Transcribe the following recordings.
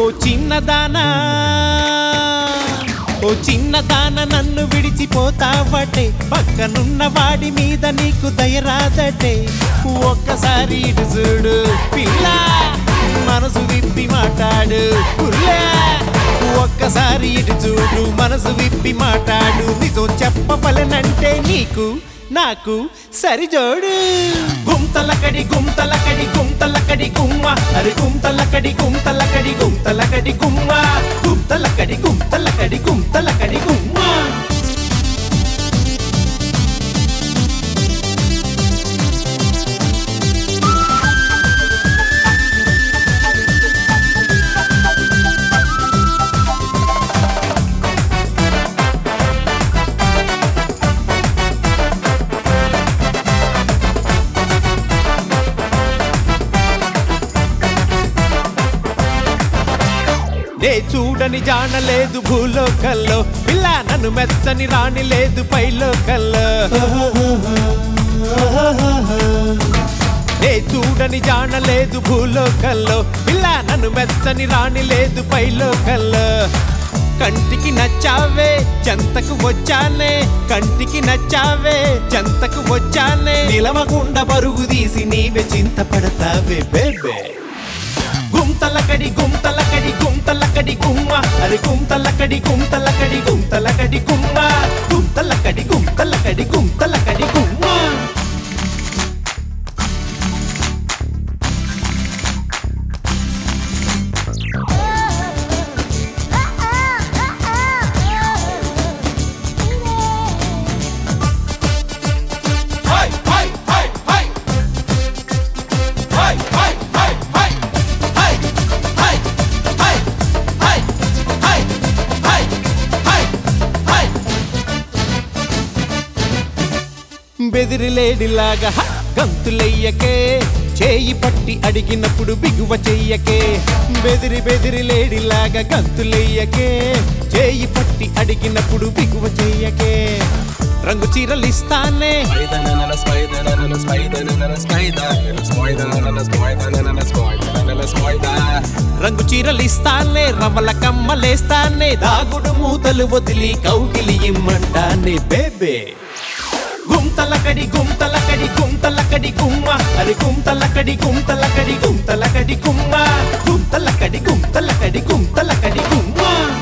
ఓ చిన్నదానా ఓ చిన్నదాన నన్ను విడిచిపోతావటే పక్కనున్న వాడి మీద నీకు దయరాదటే ఒక్కసారి ఇటు చూడు పిల్ల మనసు విప్పి మాట్లాడు పుల్లా ఒక్కసారి ఇటు చూడు మనసు విప్పి మాట్లాడు నిజం చెప్పవలనంటే నీకు నాకు సరిజోడు గుంతలకడి గుంతలకడి గుంతలకడి గుమ్మ అరి గుంతలకడి గుంతలకడి గుంతలకడి గుమ్మ గుంతలకడి గుంతలకడి గుంతలకడి గుమ్మ నే చూడని జానలేదు భూలోకల్లో పిల్ల నన్ను మెచ్చని రాణి లేదు పైలోకల్లో నే చూడని జానలేదు భూలోకల్లో పిల్ల నన్ను మెచ్చని రాణి లేదు పైలోకల్లో కంటికి నచ్చావే చెంతకు వచ్చానే కంటికి నచ్చావే చెంతకు వచ్చానే నిలవకుండా పరుగు తీసి నీవే చింతపడతావే బేబే గుంతలకడి గుంతలకడి గుంతలకడి గుమ్మ అరే గుంతలకడి గుంతలకడి గుంతలకడి గుమ్మ గుంతలకడి గుంతలకడి గుంతలకడి గుమ్మ హై హై హై హై హై హై హై హై హై హై హై హై హై హై హై హై బెదిరిలేడిలాగా హ! గంతులెయ్యకే చేయి పట్టి అడిగినప్పుడు బిగువ చెయ్యకే బెదిరి బెదిరి లేడిలాగా గంతులెయ్యకే చేయి పట్టి అడిగినప్పుడు బిగువ చెయ్యకే రంగు చీరలిస్తానే Spider, nana, spider, nana, spider, nana, spider, nana, spider, nana, spider, nana, spider, nana, spider. రంగు చీరలిస్తానే రవల కమ్మలేస్తానే దాగుడు మూతలు వదిలి కౌగిలి ఇమ్మంటానే బేబే గుంతలకడి గుంతలకడి గుంతలకడి గుమ్మ అరే గుంతలకడి గుంతలకడి గుంతలకడి గుమ్మ గుంతలకడి గుంతలకడి గుంతలకడి గుమ్మ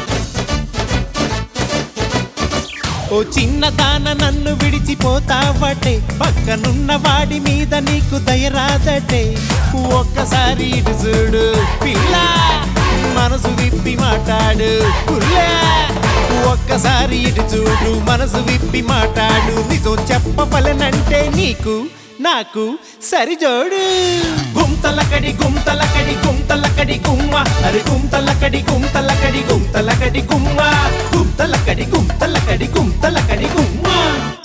ఓ చిన్నదాన నన్ను విడిచిపోతావటే పక్కనున్న వాడి మీద నీకు దయరాదటే ఒక్కసారి ఇటు చూడు పిల్ల మనసు విప్పి మాట్లాడు పుల్లా ఒక్కసారి ఇటు చూడు మనసు విప్పి మాట్లాడు నిజం చెప్పవలనంటే నీకు నాకు సరిజోడు గుంతలకడి గుంతలకడి గుంతలకడి గుమ్మ అరే గుంతలకడి గుంతలకడి గుంతలకడి గుమ్మ గుంతలకడి గుంతలకడి గుంతలకడి గుమ్మ